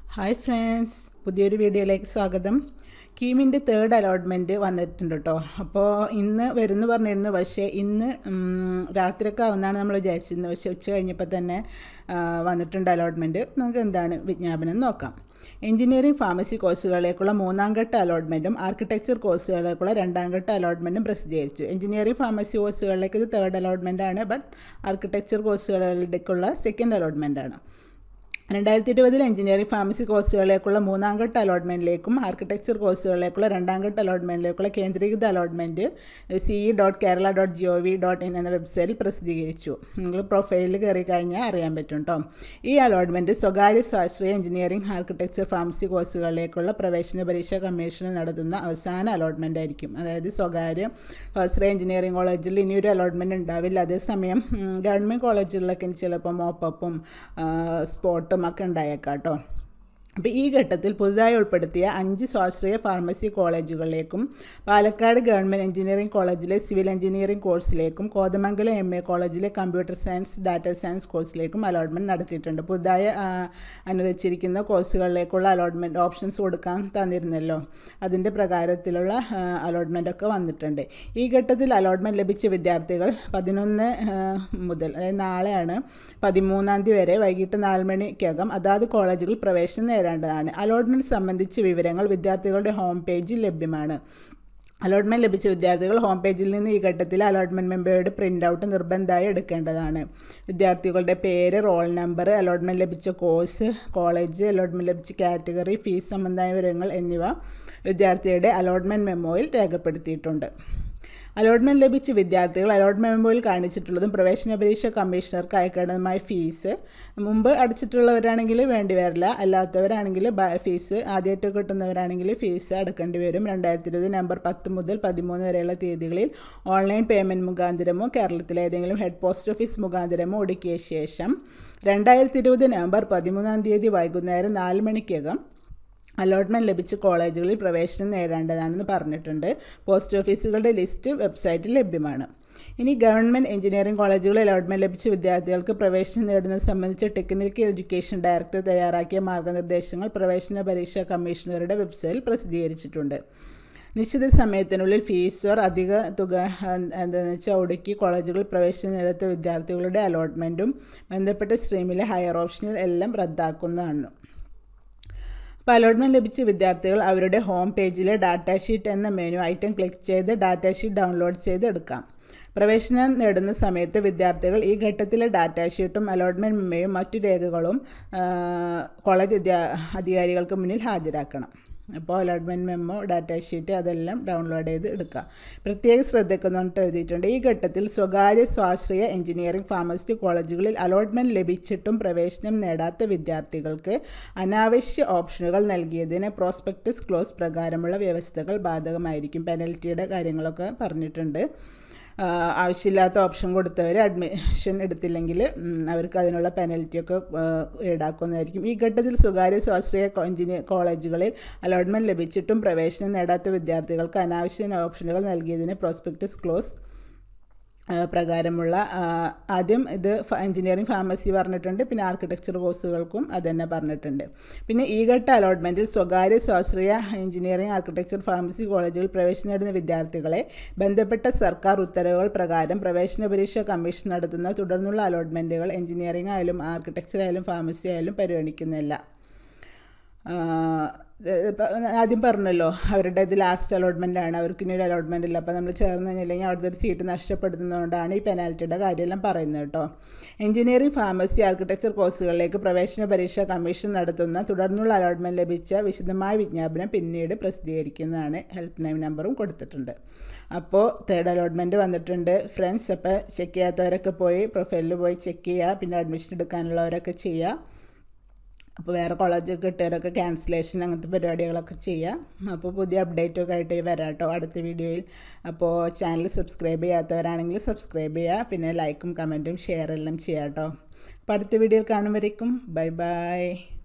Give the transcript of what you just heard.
hi friends പുതിയൊരു വീഡിയോയിലേക്ക് സ്വാഗതം കീമിൻ്റെ തേർഡ് അലോട്ട്മെൻറ്റ് വന്നിട്ടുണ്ട് കേട്ടോ അപ്പോൾ ഇന്ന് വരുന്നു പറഞ്ഞിരുന്നു പക്ഷേ ഇന്ന് ഉം, രാത്രിയൊക്കെ ആവുന്നതാണ് നമ്മൾ വിചാരിച്ചിരുന്നത് പക്ഷേ ഉച്ച കഴിഞ്ഞപ്പോൾ തന്നെ ആ, വന്നിട്ടുണ്ട് അലോട്ട്മെൻറ്റ് നമുക്ക് എന്താണ് വിജ്ഞാപനം എന്ന് നോക്കാം എഞ്ചിനീയറിംഗ് ഫാർമസി കോഴ്സുകളിലേക്കുള്ള മൂന്നാം ഘട്ട അലോട്ട്മെൻറ്റും ആർക്കിടെക്ചർ കോഴ്സുകളിലേക്കുള്ള രണ്ടാം ഘട്ട അലോട്ട്മെൻറ്റും പ്രസിദ്ധീകരിച്ചു എഞ്ചിനീയറിംഗ് ഫാർമസി കോഴ്സുകളിലേക്ക് ഇത് തേർഡ് അലോട്ട്മെൻ്റ് ആണ് ബട്ട് ആർക്കിടെക്ചർ കോഴ്സുകളിലേക്കുള്ള സെക്കൻഡ് അലോട്ട്മെൻ്റ് ആണ് രണ്ടായിരത്തി ഇരുപതിൽ എഞ്ചിനീയറിംഗ് ഫാർമസി കോഴ്സുകളിലേക്കുള്ള മൂന്നാം ഘട്ട അലോട്ട്മെൻറ്റിലേക്കും ആർക്കിടെക്ചർ കോഴ്സുകളിലേക്കുള്ള രണ്ടാം ഘട്ട അലോട്ട്മെൻറ്റിലേക്കുള്ള കേന്ദ്രീകൃത allotment C dot Kerala dot G O V dot in എന്ന വെബ്സൈറ്റിൽ പ്രസിദ്ധീകരിച്ചു നിങ്ങൾ പ്രൊഫൈലിൽ കയറി കഴിഞ്ഞാൽ അറിയാൻ പറ്റും കേട്ടോ ഈ അലോട്ട്മെൻറ്റ് സ്വകാര്യ ശാസ്ത്രീയ എഞ്ചിനീയറിംഗ് ആർക്കിടെക്ചർ ഫാർമസി കോഴ്സുകളിലേക്കുള്ള പ്രവേശന പരീക്ഷാ കമ്മീഷൻ നടത്തുന്ന അവസാന അലോട്ട്മെൻ്റ് ആയിരിക്കും അതായത് സ്വകാര്യ ശാസ്ത്രീയ എഞ്ചിനീയറിംഗ് കോളേജിൽ ഇനിയൊരു അലോട്ട്മെൻറ്റ് ഉണ്ടാവില്ല അതേസമയം ഉം, ഗവൺമെൻറ് കോളേജുകളിലൊക്കെ ഇനി ചിലപ്പോൾ മോപ്പപ്പും സ്പോട്ടും ഒക്കെ ഉണ്ടായേക്കാം കേട്ടോ അപ്പോൾ ഈ ഘട്ടത്തിൽ പുതുതായി ഉൾപ്പെടുത്തിയ അഞ്ച് സ്വാശ്രയ ഫാർമസി കോളേജുകളിലേക്കും പാലക്കാട് ഗവൺമെൻറ് എഞ്ചിനീയറിംഗ് കോളേജിലെ സിവിൽ എഞ്ചിനീയറിംഗ് കോഴ്സിലേക്കും കോതമംഗലം എം എ കോളേജിലെ കമ്പ്യൂട്ടർ സയൻസ് ഡാറ്റ സയൻസ് കോഴ്സിലേക്കും അലോട്ട്മെൻറ്റ് നടത്തിയിട്ടുണ്ട് പുതുതായി ആ, അനുവദിച്ചിരിക്കുന്ന കോഴ്സുകളിലേക്കുള്ള അലോട്ട്മെൻറ്റ് ഓപ്ഷൻസ് കൊടുക്കാൻ തന്നിരുന്നല്ലോ അതിൻ്റെ പ്രകാരത്തിലുള്ള അലോട്ട്മെൻ്റ് ഒക്കെ വന്നിട്ടുണ്ട് ഈ ഘട്ടത്തിൽ അലോട്ട്മെൻറ്റ് ലഭിച്ച വിദ്യാർത്ഥികൾ പതിനൊന്ന് മുതൽ അതായത് നാളെയാണ് പതിമൂന്നാം തീയതി വരെ വൈകിട്ട് നാല് മണിക്കകം അതാത് കോളേജുകളിൽ പ്രവേശനം നേടേണ്ടതാണ് അലോട്ട്മെൻറ്റ് സംബന്ധിച്ച വിവരങ്ങൾ വിദ്യാർത്ഥികളുടെ ഹോം പേജിൽ ലഭ്യമാണ് അലോട്ട്മെൻറ്റ് ലഭിച്ച വിദ്യാർത്ഥികൾ ഹോം പേജിൽ നിന്ന് ഈ ഘട്ടത്തിൽ അലോട്ട്മെൻറ്റ് മെമ്പറുടെ പ്രിൻ്റ് ഔട്ട് നിർബന്ധമായി എടുക്കേണ്ടതാണ് വിദ്യാർത്ഥികളുടെ പേര് റോൾ നമ്പർ അലോട്ട്മെൻറ്റ് ലഭിച്ച കോഴ്സ് കോളേജ് അലോട്ട്മെൻറ്റ് ലഭിച്ച കാറ്റഗറി ഫീസ് സംബന്ധമായ വിവരങ്ങൾ എന്നിവ വിദ്യാർത്ഥിയുടെ അലോട്ട്മെൻറ്റ് മെമ്മോയിൽ രേഖപ്പെടുത്തിയിട്ടുണ്ട് അലോട്ട്മെൻറ്റ് ലഭിച്ച വിദ്യാർത്ഥികൾ അലോട്ട്മെൻറ്റ് മെമ്മോയിൽ കാണിച്ചിട്ടുള്ളതും പ്രവേശന പരീക്ഷ കമ്മീഷണർക്ക് അയക്കേണ്ടതുമായ ഫീസ് മുമ്പ് അടച്ചിട്ടുള്ളവരാണെങ്കിൽ വേണ്ടി വരില്ല അല്ലാത്തവരാണെങ്കിൽ ബ- ഫീസ് ആദ്യമായിട്ട് കിട്ടുന്നവരാണെങ്കിൽ ഫീസ് അടക്കേണ്ടി വരും രണ്ടായിരത്തി ഇരുപത് നവംബർ പത്ത് മുതൽ പതിമൂന്ന് വരെയുള്ള തീയതികളിൽ ഓൺലൈൻ പേയ്മെൻറ്റ് മുഖാന്തരമോ കേരളത്തിലെ ഏതെങ്കിലും ഹെഡ് പോസ്റ്റ് ഓഫീസ് മുഖാന്തരമോ ഒടുക്കിയ ശേഷം രണ്ടായിരത്തി ഇരുപത് നവംബർ പതിമൂന്നാം തീയതി വൈകുന്നേരം നാല് മണിക്കകം അലോട്ട്മെൻറ്റ് ലഭിച്ച കോളേജുകളിൽ പ്രവേശനം നേടേണ്ടതാണെന്ന് പറഞ്ഞിട്ടുണ്ട് പോസ്റ്റ് ഓഫീസുകളുടെ ലിസ്റ്റ് വെബ്സൈറ്റിൽ ലഭ്യമാണ് ഇനി ഗവൺമെൻറ് എഞ്ചിനീയറിംഗ് കോളേജുകളിൽ അലോട്ട്മെൻറ്റ് ലഭിച്ച വിദ്യാർത്ഥികൾക്ക് പ്രവേശനം നേടുന്നത് സംബന്ധിച്ച് ടെക്നിക്കൽ എഡ്യൂക്കേഷൻ ഡയറക്ടർ തയ്യാറാക്കിയ മാർഗ്ഗനിർദ്ദേശങ്ങൾ പ്രവേശന പരീക്ഷാ കമ്മീഷണറുടെ വെബ്സൈറ്റിൽ പ്രസിദ്ധീകരിച്ചിട്ടുണ്ട് നിശ്ചിത സമയത്തിനുള്ളിൽ ഫീസോ അധിക തുക അഹ് എന്താണെന്ന് വെച്ചാൽ ഒടുക്കി കോളേജുകളിൽ പ്രവേശനം നേടാത്ത വിദ്യാർത്ഥികളുടെ അലോട്ട്മെൻറ്റും ബന്ധപ്പെട്ട സ്ട്രീമിലെ ഹയർ ഓപ്ഷനിൽ എല്ലാം റദ്ദാക്കുന്നതാണ് അപ്പോൾ അലോട്ട്മെൻറ്റ് ലഭിച്ച വിദ്യാർത്ഥികൾ അവരുടെ ഹോം പേജിലെ ഡാറ്റ ഷീറ്റ് എന്ന മെനു ഐറ്റം ക്ലിക്ക് ചെയ്ത് ഡാറ്റ ഷീറ്റ് ഡൗൺലോഡ് ചെയ്ത് എടുക്കാം പ്രവേശനം നേടുന്ന സമയത്ത് വിദ്യാർത്ഥികൾ ഈ ഘട്ടത്തിലെ ഡാറ്റ ഷീറ്റും അലോട്ട്മെൻറ്റ് മെമ്മയും മറ്റു രേഖകളും ആ, കോളേജ് അധ്യാ അധികാരികൾക്ക് മുന്നിൽ ഹാജരാക്കണം അപ്പോൾ അലോട്ട്മെൻറ്റ് മെമ്മോ ഡാറ്റ ഷീറ്റ് അതെല്ലാം ഡൗൺലോഡ് ചെയ്ത് എടുക്കുക പ്രത്യേക ശ്രദ്ധയ്ക്കെന്ന് പറഞ്ഞിട്ട് എഴുതിയിട്ടുണ്ട് ഈ ഘട്ടത്തിൽ സ്വകാര്യ സ്വാശ്രയ എഞ്ചിനീയറിംഗ് ഫാർമസി കോളേജുകളിൽ അലോട്ട്മെൻറ്റ് ലഭിച്ചിട്ടും പ്രവേശനം നേടാത്ത വിദ്യാർത്ഥികൾക്ക് അനാവശ്യ ഓപ്ഷനുകൾ നൽകിയതിന് പ്രോസ്പെക്ടസ് ക്ലോസ് പ്രകാരമുള്ള വ്യവസ്ഥകൾ ബാധകമായിരിക്കും പെനൽറ്റിയുടെ കാര്യങ്ങളൊക്കെ പറഞ്ഞിട്ടുണ്ട് ആ, ആവശ്യമില്ലാത്ത ഓപ്ഷൻ കൊടുത്തവർ അഡ്മിഷൻ എടുത്തില്ലെങ്കിൽ ഉം, അവർക്ക് അതിനുള്ള പെനൽറ്റിയൊക്കെ ആ, ഈടാക്കുന്നതായിരിക്കും ഈ ഘട്ടത്തിൽ സ്വകാര്യ സ്വാശ്രയ എഞ്ചിനീയർ കോളേജുകളിൽ അലോട്ട്മെൻറ്റ് ലഭിച്ചിട്ടും പ്രവേശനം നേടാത്ത വിദ്യാർത്ഥികൾക്ക് അനാവശ്യ ഓപ്ഷനുകൾ നൽകിയതിന് പ്രോസ്പെക്ടസ് ക്ലോസ് ആ, പ്രകാരമുള്ള ആ, ആദ്യം ഇത് ഫ- എഞ്ചിനീയറിംഗ് ഫാർമസി പറഞ്ഞിട്ടുണ്ട് പിന്നെ ആർക്കിടെക്ചർ കോഴ്സുകൾക്കും അത് തന്നെ പറഞ്ഞിട്ടുണ്ട് പിന്നെ ഈ ഘട്ട അലോട്ട്മെൻറ്റിൽ സ്വകാര്യ സ്വാശ്രയ എഞ്ചിനീയറിംഗ് ആർക്കിടെക്ചർ ഫാർമസി കോളേജുകളിൽ പ്രവേശനം നേടുന്ന വിദ്യാർത്ഥികളെ ബന്ധപ്പെട്ട സർക്കാർ ഉത്തരവുകൾ പ്രകാരം പ്രവേശന പരീക്ഷ കമ്മീഷൻ നടത്തുന്ന തുടർന്നുള്ള അലോട്ട്മെൻറ്റുകൾ എഞ്ചിനീയറിംഗ് ആയാലും ആർക്കിടെക്ചർ ആയാലും ഫാർമസി ആയാലും പരിഗണിക്കുന്നില്ല ആഹ് ഇപ്പ ആദ്യം പറഞ്ഞല്ലോ അവരുടെ ഇത് ലാസ്റ്റ് അലോട്ട്മെൻ്റ് ആണ് അവർക്ക് ഇനി ഒരു അലോട്ട്മെൻ്റ് ഇല്ല അപ്പോൾ നമ്മൾ ചേർന്ന് കഴിഞ്ഞില്ലെങ്കിൽ അവിടുത്തെ ഒരു സീറ്റ് നഷ്ടപ്പെടുത്തുന്നതുകൊണ്ടാണ് ഈ പെനാൽറ്റിയുടെ കാര്യമെല്ലാം പറയുന്നത് കേട്ടോ എഞ്ചിനീയറിംഗ് ഫാർമസി ആർക്കിടെക്ചർ കോഴ്സുകളിലേക്ക് പ്രവേശന പരീക്ഷ കമ്മീഷൻ നടത്തുന്ന തുടർന്നുള്ള അലോട്ട്മെൻറ്റ് ലഭിച്ച വിശദമായ വിജ്ഞാപനം പിന്നീട് പ്രസിദ്ധീകരിക്കുന്നതാണ് ഹെൽപ്പ് ലൈൻ നമ്പറും കൊടുത്തിട്ടുണ്ട് അപ്പോൾ തേർഡ് അലോട്ട്മെൻറ്റ് വന്നിട്ടുണ്ട് ഫ്രണ്ട്സ് അപ്പോൾ ചെക്ക് ചെയ്യാത്തവരൊക്കെ പോയി പ്രൊഫൈലിൽ പോയി ചെക്ക് ചെയ്യുക പിന്നെ അഡ്മിഷൻ എടുക്കാനുള്ളവരൊക്കെ ചെയ്യുക അപ്പോൾ വേറെ കോളേജ് കിട്ടിയവരൊക്കെ ക്യാൻസലേഷൻ അങ്ങനത്തെ പരിപാടികളൊക്കെ ചെയ്യാം അപ്പോൾ പുതിയ അപ്ഡേറ്റൊക്കെ ആയിട്ട് വരാം കേട്ടോ അടുത്ത വീഡിയോയിൽ അപ്പോൾ ചാനൽ സബ്സ്ക്രൈബ് ചെയ്യാത്തവരാണെങ്കിൽ സബ്സ്ക്രൈബ് ചെയ്യുക പിന്നെ ലൈക്കും കമൻറ്റും ഷെയർ എല്ലാം ചെയ്യാം കേട്ടോ അപ്പോൾ അടുത്ത വീഡിയോയിൽ കാണുമ്പോഴേക്കും ബൈ ബൈ